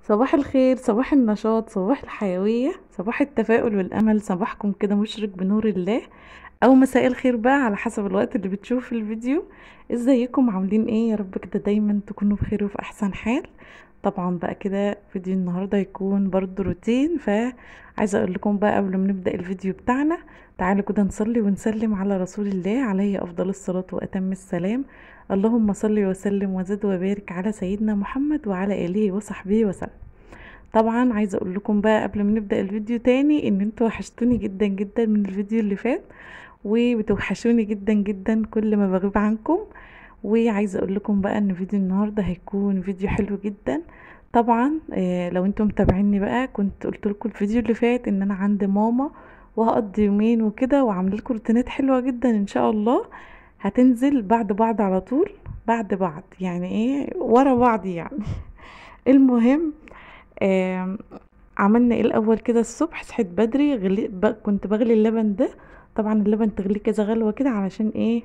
صباح الخير صباح النشاط صباح الحيوية صباح التفاؤل والأمل صباحكم كده مشرق بنور الله أو مساء الخير بقى على حسب الوقت اللي بتشوف الفيديو ازيكم عاملين ايه يا رب كده دايما تكونوا بخير وفي أحسن حال طبعا بقى كده فيديو النهاردة يكون برضو روتين فعايزة اقول لكم بقى قبل ما نبدأ الفيديو بتاعنا تعالوا كده نصلي ونسلم على رسول الله عليه أفضل الصلاة وأتم السلام اللهم صل وسلم وزد وبارك على سيدنا محمد وعلى آله وصحبه وسلم طبعا عايزه اقول لكم بقى قبل ما نبدا الفيديو تاني ان انتوا وحشتوني جدا جدا من الفيديو اللي فات وبتوحشوني جدا جدا كل ما بغيب عنكم وعايزه اقول لكم بقى ان فيديو النهارده هيكون فيديو حلو جدا طبعا آه لو انتم متابعيني بقى كنت قلت لكم الفيديو اللي فات ان انا عند ماما وهقضي يومين وكده وعامله لكم روتينات حلوه جدا ان شاء الله هتنزل بعد بعض على طول بعد بعض يعني ايه ورا بعض يعني المهم آه عملنا ايه الاول كده الصبح صحيت بدري غلي ب... كنت بغلي اللبن ده طبعا اللبن تغليه كذا غلوه كده علشان ايه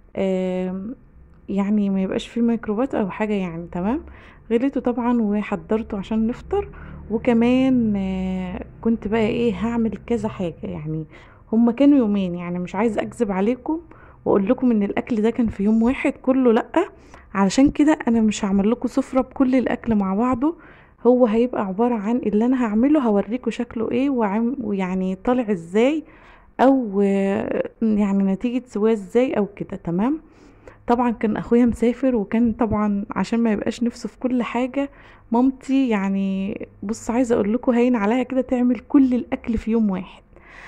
آه يعني ما يبقاش فيه ميكروبات او حاجه يعني تمام غليته طبعا وحضرته عشان نفطر وكمان آه كنت بقى ايه هعمل كذا حاجه يعني هما كانوا يومين يعني مش عايز اكذب عليكم واقول لكم ان الاكل ده كان في يوم واحد كله لا علشان كده انا مش هعمل لكم سفره بكل الاكل مع بعضه هو هيبقى عبارة عن اللي انا هعمله هوريكم شكله ايه وعم ويعني طالع ازاي او يعني نتيجة سواه ازاي او كده تمام طبعا كان اخويا مسافر وكان طبعا عشان ما يبقاش نفسه في كل حاجة مامتي يعني بص عايزة اقول لكم هين عليها كده تعمل كل الاكل في يوم واحد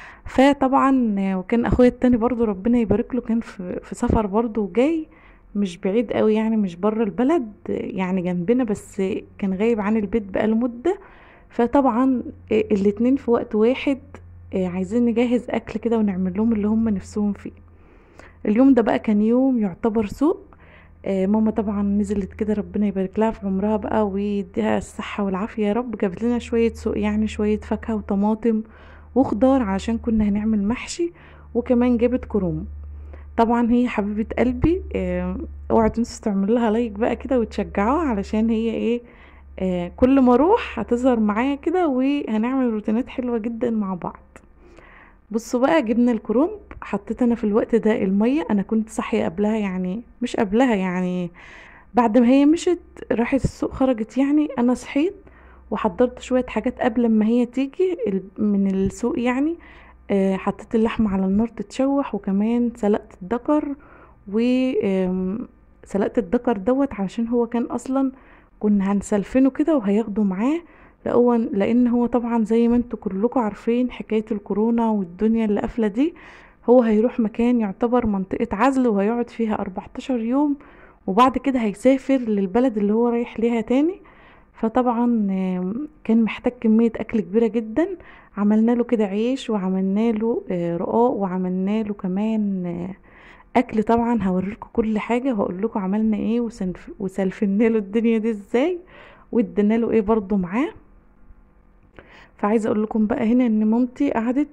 فطبعا وكان اخويا التاني برضو ربنا يبارك له كان في, في سفر برضو وجاي مش بعيد قوي يعني مش بره البلد يعني جنبنا بس كان غايب عن البيت بقاله مدة فطبعا الاتنين في وقت واحد عايزين نجهز اكل كده ونعمل لهم اللي هم نفسهم فيه اليوم ده بقى كان يوم يعتبر سوق ماما طبعا نزلت كده ربنا يبارك لها في عمرها بقى ويديها الصحة والعافية يا رب جابت لنا شوية سوق يعني شوية فاكهة وطماطم وخضار علشان كنا هنعمل محشي وكمان جابت كروم طبعا هي حبيبة قلبي اه اوعوا تنسوا تعملوا لها لايك بقى كده وتشجعوها علشان هي ايه اه كل ما اروح هتظهر معايا كده وهنعمل روتينات حلوة جدا مع بعض بصوا بقى جبنا الكرومب حطيت انا في الوقت ده المية انا كنت صاحية قبلها يعني مش قبلها يعني بعد ما هي مشت راحت السوق خرجت يعني انا صحيت وحضرت شوية حاجات قبل ما هي تيجي من السوق يعني آه حطيت اللحمة على النار تتشوح وكمان سلقت الدكر و سلقت الدكر دوت علشان هو كان اصلا كنا هنسلفنه كده وهياخده معاه لان هو طبعا زي ما انتوا كلكم عارفين حكاية الكورونا والدنيا اللي قافلة دي هو هيروح مكان يعتبر منطقة عزل وهيقعد فيها 14 يوم وبعد كده هيسافر للبلد اللي هو رايح ليها تاني فطبعا كان محتاج كمية أكل كبيرة جدا عملنا له كده عيش وعملنا له رقاق وعملنا له كمان أكل طبعا هوريلكم كل حاجة وهقول لكم عملنا ايه وسلفنا له الدنيا دي ازاي وادينا له ايه برضو معاه فعايزه اقول لكم بقى هنا ان مامتي قعدت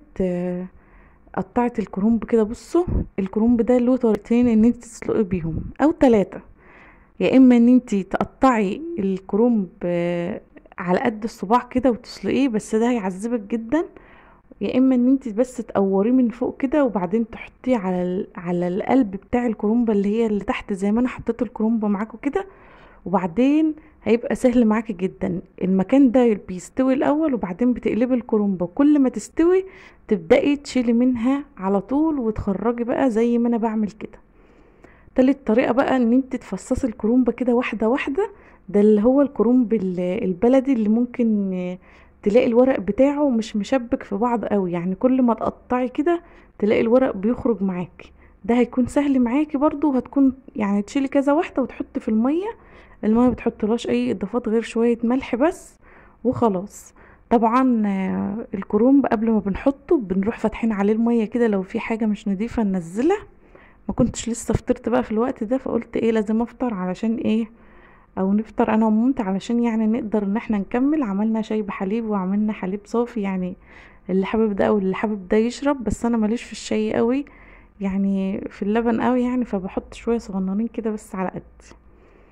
قطعت الكرنب كده بصوا الكرنب ده له طريقتين ان انت تسلقي بيهم او ثلاثه يا اما ان انت تقطعي الكرنب على قد الصباع كده وتسلقيه بس ده هيعذبك جدا يا اما ان انت بس تقوريه من فوق كده وبعدين تحطيه على على القلب بتاع الكرنبه اللي هي اللي تحت زي ما انا حطيت الكرنبه معاكم كده وبعدين هيبقى سهل معاكي جدا المكان ده بيستوي الاول وبعدين بتقلبي الكرنبه كل ما تستوي تبداي تشيلي منها على طول وتخرجي بقى زي ما انا بعمل كده تالت طريقة بقى ان انت تفصصي الكرومبة كده واحدة واحدة ده اللي هو الكرومب البلدي اللي ممكن تلاقي الورق بتاعه مش مشبك في بعض قوي يعني كل ما تقطعي كده تلاقي الورق بيخرج معاكي ده هيكون سهل معاكي برضو وهتكون يعني تشيلي كذا واحدة وتحطي في المية المية بتحطلهاش اي اضافات غير شوية ملح بس وخلاص طبعا الكرومب قبل ما بنحطه بنروح فاتحين عليه المية كده لو في حاجة مش نضيفة ننزلها ما كنتش لسه فطرت بقى في الوقت ده فقلت ايه لازم افطر علشان ايه او نفطر انا ومامتي علشان يعني نقدر ان احنا نكمل عملنا شاي بحليب وعملنا حليب صافي يعني اللي حابب ده او اللي حابب ده يشرب بس انا ماليش في الشاي قوي يعني في اللبن قوي يعني فبحط شويه صغننين كده بس على قد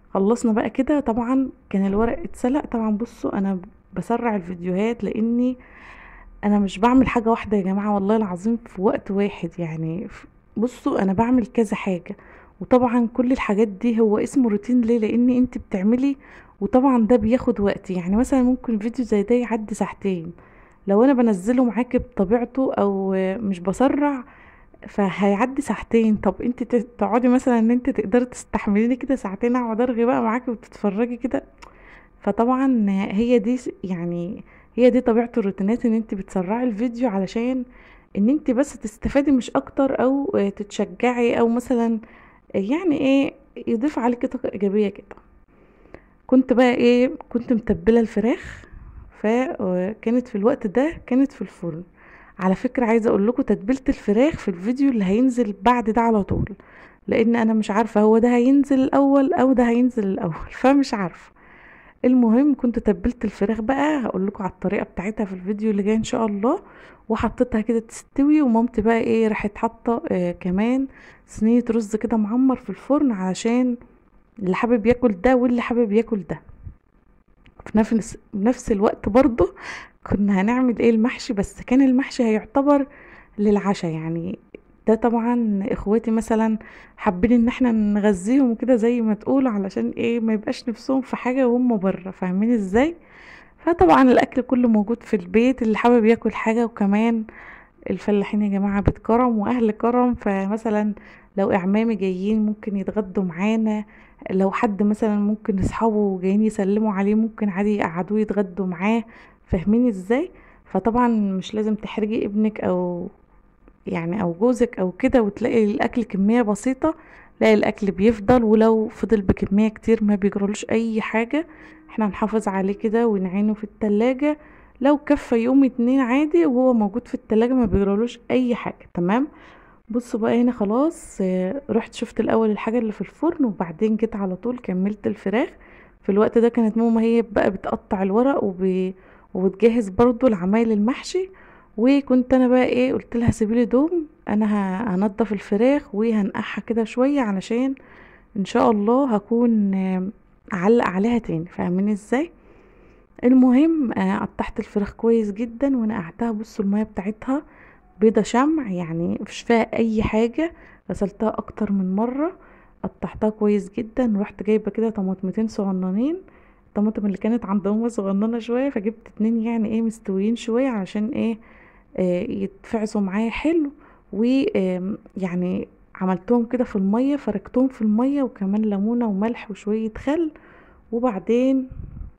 خلصنا بقى كده طبعا كان الورق اتسلق طبعا بصوا انا بسرع الفيديوهات لاني انا مش بعمل حاجة واحدة يا جماعة والله العظيم في وقت واحد يعني ف- بصوا انا بعمل كذا حاجة وطبعا كل الحاجات دي هو اسمه روتين ليه لان انت بتعملي وطبعا ده بياخد وقت يعني مثلا ممكن فيديو زي ده يعدي ساعتين لو انا بنزله معاكي بطبيعته او مش بسرع فهيعدي ساعتين طب انت ت- تقعدي مثلا ان انت تقدري تستحمليني كده ساعتين اقعد ارغي بقى معاكي وتتفرجي كده فطبعا هي دي س- يعني هي دي طبيعة الروتينات ان انت بتسرعي الفيديو علشان ان انت بس تستفادي مش اكتر او آه، تتشجعي او مثلا يعني ايه يضيف عليكي طاقة ايجابية كده كنت بقى ايه كنت متبلة الفراخ فكانت في الوقت ده كانت في الفرن على فكرة عايزة اقول لكم تتبيلة الفراخ في الفيديو اللي هينزل بعد ده على طول لان انا مش عارفة هو ده هينزل الاول او ده هينزل الاول فمش عارفة المهم كنت تبلت الفراخ بقى هقول لكم على الطريقه بتاعتها في الفيديو اللي جاي ان شاء الله وحطيتها كده تستوي ومامتي بقى ايه راحت حاطه آه كمان صينيه رز كده معمر في الفرن علشان اللي حابب ياكل ده واللي حابب ياكل ده في نفس نفس الوقت برضه كنا هنعمل ايه المحشي بس كان المحشي هيعتبر للعشاء يعني ده طبعا اخواتي مثلا حابين ان احنا نغذيهم كده زي ما تقول علشان ايه ما يبقاش نفسهم في حاجة وهم بره فاهمين ازاي فطبعا الاكل كله موجود في البيت اللي حابب ياكل حاجة وكمان الفلاحين يا جماعة بيت كرم واهل كرم فمثلا لو اعمامي جايين ممكن يتغدوا معانا لو حد مثلا ممكن اصحابه جايين يسلموا عليه ممكن عادي يقعدوه يتغدوا معاه فاهمين ازاي فطبعا مش لازم تحرجي ابنك او يعني او جوزك او كده وتلاقي الاكل كمية بسيطة لا الاكل بيفضل ولو فضل بكمية كتير ما بيجرالوش اي حاجة احنا نحافظ عليه كده ونعينه في التلاجة لو كفى يوم اتنين عادي وهو موجود في التلاجة ما بيجرالوش اي حاجة تمام بصوا بقى هنا خلاص آه، رحت شفت الاول الحاجة اللي في الفرن وبعدين جيت على طول كملت الفراخ في الوقت ده كانت ماما هي بقى بتقطع الورق وب... وبتجهز برضو العمايل المحشي وكنت انا بقى ايه قلت لها سيبيلي دوم انا ه- هنضف الفراخ وهنقعها كده شويه علشان ان شاء الله هكون آم، اعلق عليها تاني فاهمين ازاي المهم آه، قطعت الفراخ كويس جدا ونقعتها بصوا الميه بتاعتها بيضة شمع يعني مفيش فيها اي حاجه غسلتها اكتر من مره قطعتها كويس جدا ورحت جايبه كده طماطمتين صغننين الطماطم اللي كانت عند ماما صغننه شويه فجبت اتنين يعني ايه مستويين شويه علشان ايه آه، يتفعصوا معايا حلو ويعني عملتهم كده في المية فركتهم في المية وكمان ليمونة وملح وشوية خل وبعدين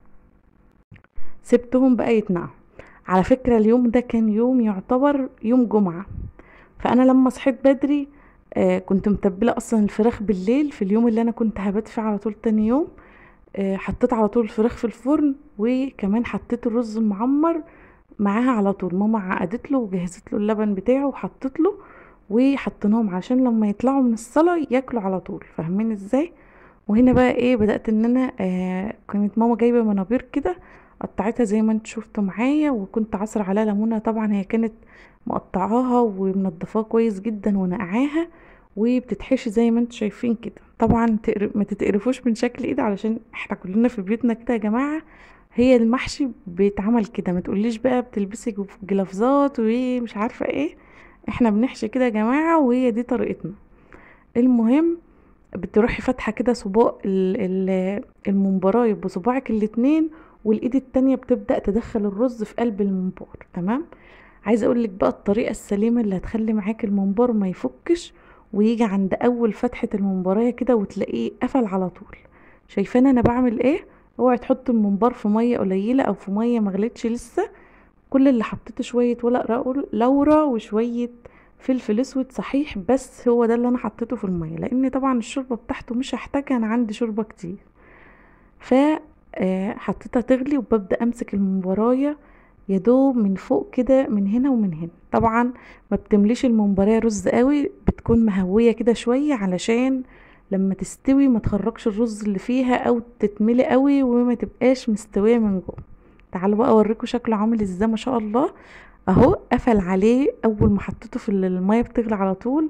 سبتهم بقى يتنقعوا على فكرة اليوم ده كان يوم يعتبر يوم جمعة فأنا لما صحيت بدري آه كنت متبلة أصلا الفراخ بالليل في اليوم اللي أنا كنت هبات فيه على طول تاني يوم آه حطيت على طول الفراخ في الفرن وكمان حطيت الرز المعمر معاها على طول ماما عقدت له وجهزت له اللبن بتاعه وحطت له وحطيناهم عشان لما يطلعوا من الصلاة ياكلوا على طول فاهمين ازاي وهنا بقى ايه بدأت ان انا آه كانت ماما جايبة منابير كده قطعتها زي ما انت شفتوا معايا وكنت عصر عليها ليمونة طبعا هي كانت مقطعاها ومنضفاها كويس جدا ونقعاها وبتتحشي زي ما انتوا شايفين كده طبعا تقر- ما تتقرفوش من شكل ايد علشان احنا كلنا في بيوتنا كده يا جماعة هي المحشي بيتعمل كده ما تقوليش بقى بتلبسي جف- جلافزات ومش عارفة ايه احنا بنحشي كده يا جماعة وهي دي طريقتنا المهم بتروحي فاتحة كده صباع ال- ال- الممبراية بصباعك الاتنين والايد التانية بتبدأ تدخل الرز في قلب الممبار تمام عايزة اقولك بقى الطريقة السليمة اللي هتخلي معاك الممبار ما يفكش ويجي عند اول فتحة الممبراية كده وتلاقيه قفل على طول شايفين انا بعمل ايه اوعي تحط الممبار في مية قليلة او في مية مغلتش لسه كل اللي حطيته شوية ورق رأول- لورا وشوية فلفل اسود صحيح بس هو ده اللي انا حطيته في المية لان طبعا الشوربة بتاعته مش هحتاجها انا عندي شوربة كتير ف آه، حطيتها تغلي وببدأ امسك الممبراية يا دوب من فوق كده من هنا ومن هنا طبعا ما بتمليش الممبراية رز قوي بتكون مهوية كده شوية علشان لما تستوي ما تخرجش الرز اللي فيها او تتملي قوي وما تبقاش مستوية من جوه تعالوا بقى اوريكم شكله عامل ازاي ما شاء الله اهو قفل عليه اول ما حطيته في المية بتغلي على طول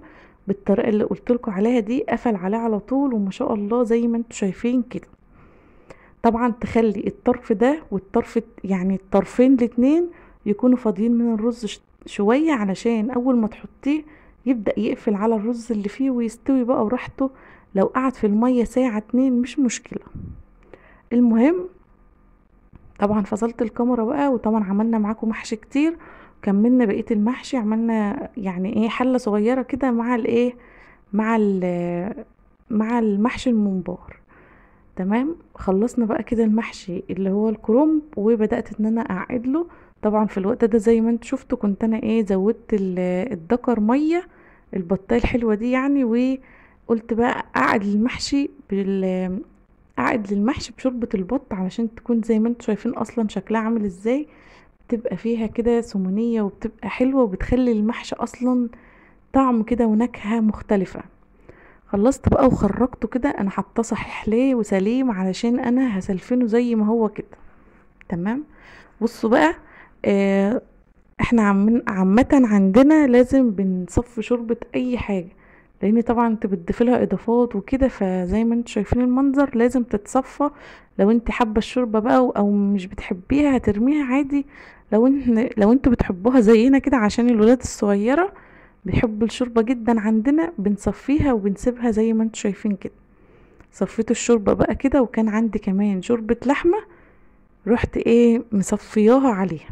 بالطريقه اللي قلت لكم عليها دي قفل عليه على طول وما شاء الله زي ما انتم شايفين كده طبعا تخلي الطرف ده والطرف يعني الطرفين الاتنين يكونوا فاضيين من الرز شويه علشان اول ما تحطيه يبدأ يقفل على الرز اللي فيه ويستوي بقى براحته لو قعد في المية ساعة اتنين مش مشكلة المهم طبعا فصلت الكاميرا بقى وطبعا عملنا معاكم محشي كتير كملنا بقية المحشي عملنا يعني ايه حلة صغيرة كده مع الايه مع مع المحشي الممبار تمام خلصنا بقى كده المحشي اللي هو الكرنب وبدأت ان انا اعقد له طبعا في الوقت ده زي ما انتوا شفتوا كنت انا ايه زودت الدكر ميه البطايه الحلوه دي يعني وقلت بقى اعقد المحشي بال اعقد للمحشي بشوربه البط علشان تكون زي ما انتوا شايفين اصلا شكلها عامل ازاي بتبقى فيها كده سمونيه وبتبقى حلوه وبتخلي المحشي اصلا طعم كده ونكهه مختلفه خلصت بقى وخرجته كده انا حاطاه صحيح ليه وسليم علشان انا هسلفنه زي ما هو كده تمام بصوا بقى آه احنا عامة عندنا لازم بنصفي شوربة اي حاجة لان طبعا انت بتضيفي لها اضافات وكده فزي ما انتوا شايفين المنظر لازم تتصفى لو انت حابه الشوربه بقى او مش بتحبيها هترميها عادي لو انت لو انتوا بتحبوها زينا كده عشان الولاد الصغيره بيحبوا الشوربه جدا عندنا بنصفيها وبنسيبها زي ما انتوا شايفين كده صفيت الشوربه بقى كده وكان عندي كمان شوربه لحمه رحت ايه مصفياها عليها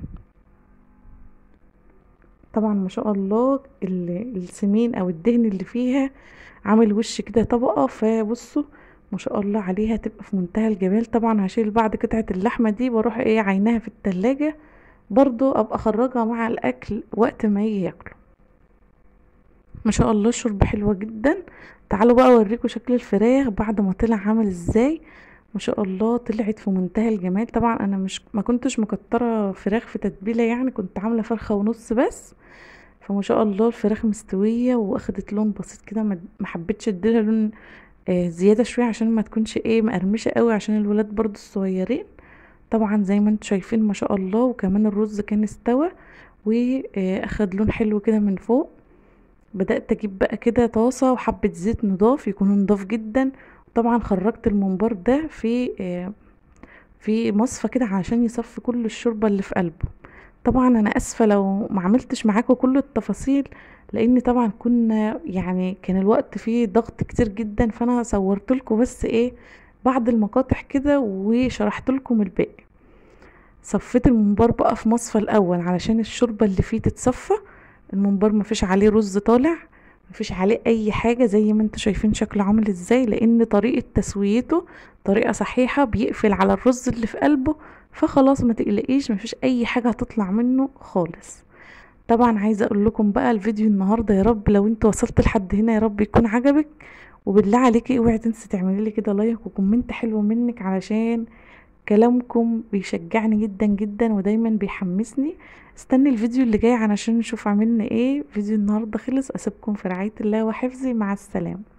طبعا ما شاء الله السمين او الدهن اللي فيها عامل وش كده طبقه فبصوا ما شاء الله عليها تبقى في منتهى الجمال طبعا هشيل بعد قطعه اللحمه دي بروح ايه عينها في التلاجة برضو ابقى اخرجها مع الاكل وقت ما يجي ياكلوا ما شاء الله الشوربه حلوه جدا تعالوا بقى اوريكم شكل الفراخ بعد ما طلع عامل ازاي ما شاء الله طلعت في منتهى الجمال طبعا انا مش ما كنتش مكتره فراخ في تتبيله يعني كنت عامله فرخه ونص بس فما شاء الله الفراخ مستويه واخدت لون بسيط كده ما حبيتش اديلها لون آه زياده شويه عشان ما تكونش ايه مقرمشه قوي عشان الولاد برضو الصغيرين طبعا زي ما انتم شايفين ما شاء الله وكمان الرز كان استوى واخد لون حلو كده من فوق بدات اجيب بقى كده طاسه وحبه زيت نضاف يكونوا نضاف جدا طبعا خرجت الممبار ده في آه في مصفى كده عشان يصفي كل الشوربه اللي في قلبه طبعا انا اسفه لو ما عملتش معاكم كل التفاصيل لان طبعا كنا يعني كان الوقت فيه ضغط كتير جدا فانا صورت لكم بس ايه بعض المقاطع كده وشرحت لكم الباقي صفيت الممبار بقى في مصفى الاول علشان الشوربه اللي فيه تتصفى الممبار مفيش عليه رز طالع مفيش عليه اي حاجه زي ما انتوا شايفين شكله عامل ازاي لان طريقه تسويته طريقه صحيحه بيقفل على الرز اللي في قلبه فخلاص ما تقلقيش مفيش اي حاجه هتطلع منه خالص طبعا عايزه اقول لكم بقى الفيديو النهارده يا رب لو انت وصلت لحد هنا يا رب يكون عجبك وبالله عليكي اوعي تنسي تعملي لي كده لايك وكومنت حلو منك علشان كلامكم بيشجعني جدا جدا ودايما بيحمسني استني الفيديو اللي جاي علشان نشوف عملنا ايه فيديو النهارده خلص اسيبكم في رعايه الله وحفظي مع السلامه